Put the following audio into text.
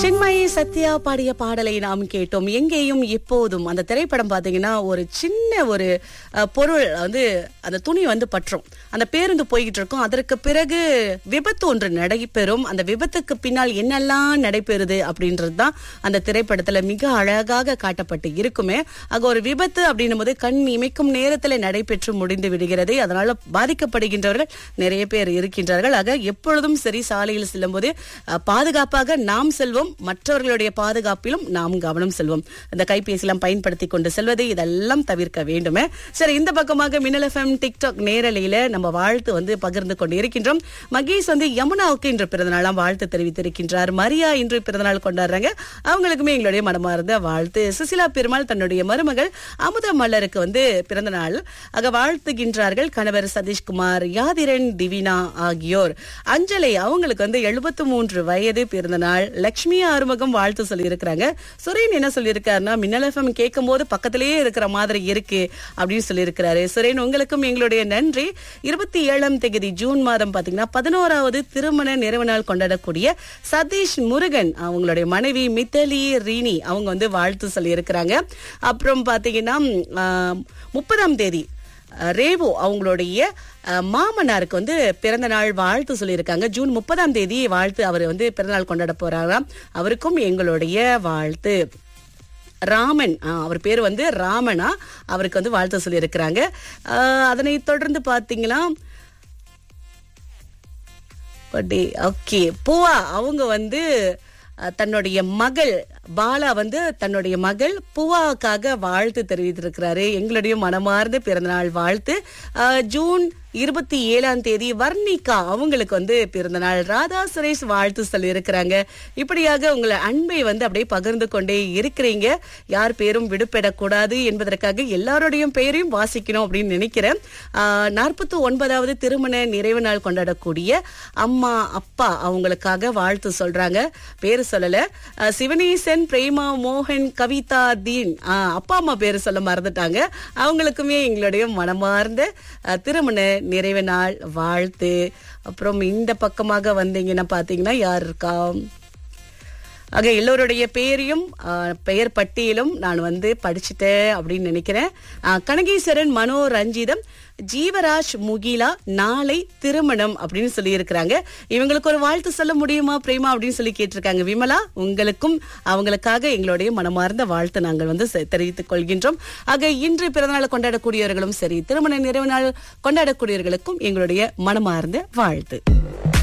சின்மயி சத்யா பாடிய பாடலை நாம் கேட்டோம் எங்கேயும் எப்போதும் அந்த திரைப்படம் பாத்தீங்கன்னா ஒரு சின்ன ஒரு அஹ், பொருள் வந்து அந்த துணி வந்து பற்றும் அந்த பேருந்து போய்கிட்டு இருக்கும் அதற்கு பிறகு விபத்து ஒன்று நடைபெறும் அந்த விபத்துக்கு பின்னால் என்னெல்லாம் நடைபெறுது அப்படின்றது தான் அந்த திரைப்படத்துல மிக அழகாக காட்டப்பட்டு இருக்குமே அங்க ஒரு விபத்து அப்படின்னும் போது கண் இமைக்கும் நேரத்துல நடைபெற்று முடிந்து விடுகிறது அதனால பாதிக்கப்படுகின்றவர்கள் நிறைய பேர் இருக்கின்றார்கள் ஆக எப்பொழுதும் சரி சாலையில் செல்லும்போது அஹ், பாதுகாப்பாக நாம் செல்வோம் மற்றவர்களுடைய பாதுகாப்பிலும் நாம் கவனம் செல்வோம் இந்த கைபேசியெல்லாம் பயன்படுத்தி கொண்டு செல்வது இதெல்லாம் தவிர்க்க வேண்டுமே சரி இந்த பக்கமாக மின்னல் எஃப்எம் டிக்டாக் நேரலையில நம்ம வாழ்த்து வந்து பகிர்ந்து கொண்டு இருக்கின்றோம் மகேஷ் வந்து யமுனாவுக்கு இன்று பிறந்தநாளாம் வாழ்த்து தெரிவித்திருக்கின்றார் மரியா இன்று பிறந்தநாள் கொண்டாடுறாங்க அவங்களுக்குமே எங்களுடைய மனமார்ந்த வாழ்த்து சுசிலா பெருமாள் தன்னுடைய மருமகள் அமுத மலருக்கு வந்து பிறந்த நாள் ஆக வாழ்த்துகின்றார்கள் கணவர் சதீஷ்குமார் யாதிரன் திவினா ஆகியோர் அஞ்சலை அவங்களுக்கு வந்து எழுபத்து மூன்று வயது பிறந்த நாள் லட்சுமி ஆறுமுகம் வாழ்த்து சொல்லியிருக்கிறாங்க சுரேன் என்ன சொல்லியிருக்காருன்னா மின்னல் எஃப்எம் கேட்கும் போது பக்கத்திலேயே இருக்கிற மாதிரி இருக்கு அப்படின்னு சொல்லியிருக்கிறாரு சுரேன் உங்களுக்கும் எங்களுடைய நன்றி இருபத்தி ஏழாம் தேதி ஜூன் மாதம் பாத்தீங்கன்னா பதினோராவது திருமண நிறைவு நாள் கொண்டாடக்கூடிய சதீஷ் முருகன் அவங்களுடைய மனைவி மித்தலி ரீனி அவங்க வந்து வாழ்த்து சொல்லியிருக்கிறாங்க அப்புறம் பாத்தீங்கன்னா ஆஹ், முப்பதாம் தேதி அஹ், ரேவு அவங்களுடைய அஹ், மாமனாருக்கு வந்து பிறந்த நாள் வாழ்த்து சொல்லியிருக்காங்க ஜூன் முப்பதாம் தேதி வாழ்த்து அவர் வந்து பிறந்தநாள் கொண்டாட போறாராம் அவருக்கும் எங்களுடைய வாழ்த்து ராமன் ஆ, அவர் பேர் வந்து ராமனா அவருக்கு வந்து வாழ்த்து சொல்லியிருக்கிறாங்க அஹ், அதனைத் தொடர்ந்து பாத்தீங்கன்னா ஓகே பூவா அவங்க வந்து அஹ், தன்னுடைய மகள் பாலா வந்து தன்னுடைய மகள் பூவாவுக்காக வாழ்த்து தெரிவித்திருக்கிறாரு எங்களுடைய மனமார்ந்த பிறந்தநாள் வாழ்த்து அஹ், ஜூன் இருபத்தி ஏழாம் தேதி வர்ணிகா அவங்களுக்கு வந்து பிறந்தநாள் ராதா சுரேஷ் வாழ்த்து சொல்லி இருக்கிறாங்க இப்படியாக உங்களை அன்பை வந்து அப்படியே பகிர்ந்து கொண்டே இருக்கிறீங்க யார் பேரும் விடுபடக்கூடாது என்பதற்காக எல்லாருடைய பெயரையும் வாசிக்கணும் அப்படின்னு நினைக்கிறேன் நாற்பத்தி ஒன்பதாவது திருமண நிறைவு நாள் கொண்டாடக்கூடிய அம்மா அப்பா அவங்களுக்காக வாழ்த்து சொல்றாங்க பேரு சொல்லல ஆஹ் சிவனேசன் பிரேமா மோகன் கவிதா தீன் ஆஹ் அப்பா அம்மா பேரு சொல்ல மறந்துட்டாங்க அவங்களுக்குமே எங்களுடைய மனமார்ந்த ஆஹ் திருமண நிறைவு நாள் வாழ்த்து அப்புறம் இந்த பக்கமாக வந்தீங்கன்னா பாத்தீங்கன்னா யார் இருக்கா ஆக எல்லோருடைய பெயரையும் ஆ, பெயர் பட்டியலும் நான் வந்து படிச்சுட்டேன் அப்படின்னு நினைக்கிறேன் ஆ, கனகேஸ்வரன் மனோ ரஞ்சிதம் ஜீவராஜ் முகிலா நாளை திருமணம் அப்படின்னு சொல்லி இருக்கிறாங்க இவங்களுக்கு ஒரு வாழ்த்து சொல்ல முடியுமா பிரேமா அப்படின்னு சொல்லி கேட்டிருக்காங்க விமலா உங்களுக்கும் அவங்களுக்காக எங்களுடைய மனமார்ந்த வாழ்த்து நாங்கள் வந்து செ- தெரிவித்துக் கொள்கின்றோம் ஆக இன்று பிறந்தநாள் கொண்டாடக்கூடியவர்களும் சரி திருமண நிறைவு நாள் கொண்டாடக்கூடியவர்களுக்கும் எங்களுடைய மனமார்ந்த வாழ்த்து